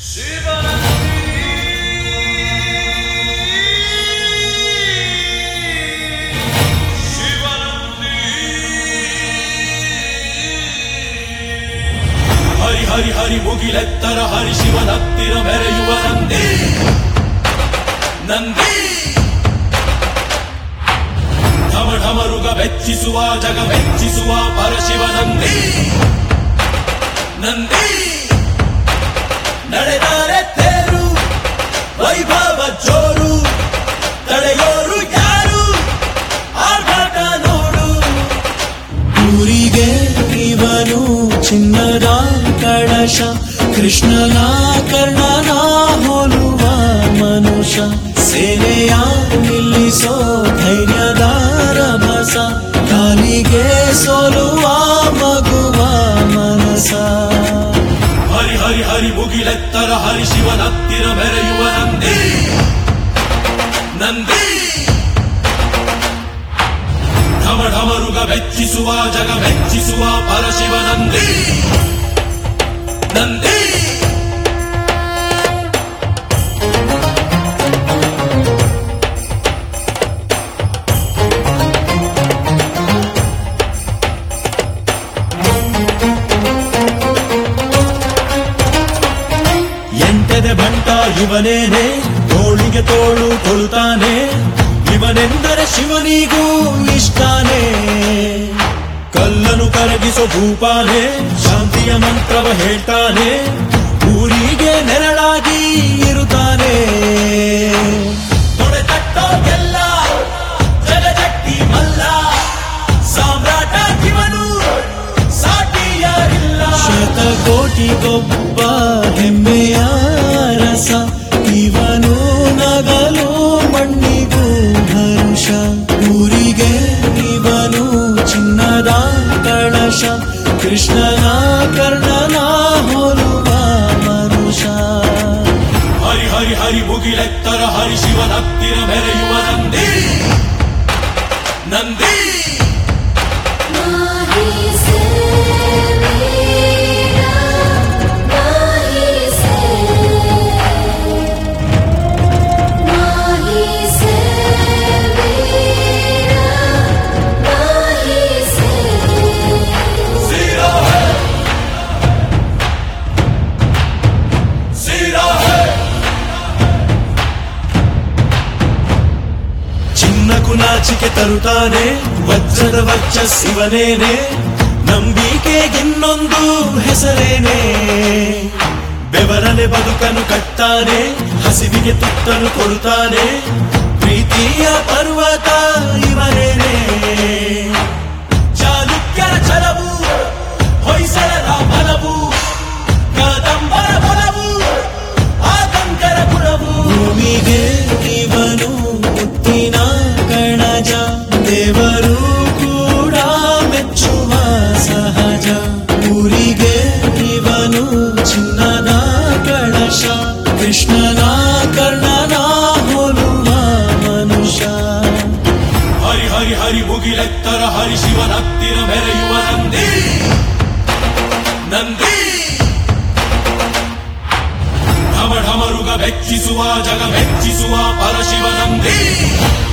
ಹರಿ ಹರಿ ಹರಿ ಮುಗಿಲೆತ್ತರ ಹರಿ ಶಿವನತ್ತಿರ ಮೆರೆಯುವ ನಂದಿ ನಂದಿ ಢಮ ಢಮರುಗ ಮೆಚ್ಚಿಸುವ ಜಗ ಮೆಚ್ಚಿಸುವ ಪರಶಿವ ನಂದಿ ನಂದಿ ನಡೆದರೆ ತೇರು ವೈಭವ ಜೋರು ತಡೆಯೋರು ಯಾರು ಆರ್ಭಟ ನೋಡು ಊರಿಗೆ ಇವನು ಚಿನ್ನದ ಕಳಶ ಕೃಷ್ಣನ ಕರ್ಣನ ಹೋಲುವ ಮನುಷ್ಯ ಸೇನೆಯ ನಿಲ್ಲಿಸೋ ಧೈರ್ಯದ ರಭಸ ಕಾಲಿಗೆ ಸೋಲುವ ಮಗುವ ಮನಸ ಹರಿ ಹರಿ ಹರಿ ಮುಗಿಲೆತ್ತರ ಹರಿ ಶಿವನತ್ತಿರ ಮೆರೆಯುವ ನಂದಿ ನಂದಿ ಢಮ ಢಮರುಗ ಮೆಚ್ಚಿಸುವ ಜಗ ಮೆಚ್ಚಿಸುವ ಪರಶಿವ ನಂದಿ ನಂದಿ ಎಂಟದೆ ಬಂಟ ಇವನೇನೆ ತೋಳಿಗೆ ತೋಳು ಕೊಳುತ್ತಾನೆ ಇವನೆಂದರೆ ಶಿವನಿಗೂ ಇಷ್ಟಾನೆ ಕಲ್ಲನು ಕರಗಿಸೋ ಭೂಪಾನೆ ಶಾಂತಿಯ ಮಂತ್ರವ ಹೇಳ್ತಾನೆ ಊರಿಗೆ ನೆರಳಾಗಿ ಇರುತ್ತಾನೆ ತೊಡೆ ತಟ್ಟೋಗೆಲ್ಲ ಜಗಜಟ್ಟಿ ಮಲ್ಲ ಸಾಮ್ರಾಟ ಇವನು ಸಾಟಿ ಯಾರಿಲ್ಲ ಶತಕೋಟಿಗೊಬ್ಬ ಹೆಮ್ಮೆಯ ರಸ ಇವನು ನಗಲು ಮಣ್ಣಿಗೂ ಹರುಷ ಊರಿಗೆ ಇವನು ಚಿನ್ನದ ಕಳಶ ಕೃಷ್ಣನ ಕರ್ಣನ ಹೋಲುವ ಮನುಷ್ಯ ಹರಿ ಹರಿ ಹರಿ ಮುಗಿಲೆತ್ತರ ಹರಿ ಶಿವನತ್ತಿರ ಮೆರೆಯುವ ನಂದಿ ನಂದಿ नाही से मेरा नाही से नाही से मेरा नाही से सीरा है सीरा है ಚಿನ್ನಕು ನಾಚಿಕೆ ತರುತ್ತಾನೆ ವಜ್ರದ ವರ್ಚಸ್ಸಿವನೇನೆ ನಂಬಿಕೆಗಿನ್ನೊಂದು ಹೆಸರೇನೆ ಬೆವರನೆ ಬದುಕನ್ನು ಕಟ್ತಾನೆ ಹಸಿವಿಗೆ ತುತ್ತನು ಕೊಡುತ್ತಾನೆ ಪ್ರೀತಿಯ ಪರ್ವತ ಇವನೇನೆ ಚಾಲುಕ್ಯರ ಛಲವು ಹೊಯ್ಸಳರ ಬಲವು ಕದಂಬರ ಬಲವು ಆತಂಕರ ಗುಣವು ಭೂಮಿಗೆ ಇವನು ಮುತ್ತಿನ ಕಣಜ ದೇವರು ಕೂಡ ಮೆಚ್ಚುವ ಸಹಜ ಊರಿಗೆ ಇವನು ಚಿನ್ನದ ಕಳಶ ಕೃಷ್ಣನ ಕರ್ಣನ ಹೋಲುವ ಮನುಷ್ಯ ಹರಿ ಹರಿ ಹರಿ ಮುಗಿಲೆತ್ತರ ಹರಿ ಶಿವನತ್ತಿರ ಮೆರೆಯುವ ನಂದಿ ನಂದಿ ಢಮ ಢಮರುಗ ಮೆಚ್ಚಿಸುವ ಜಗ ಮೆಚ್ಚಿಸುವ ಪರಶಿವ ನಂದಿ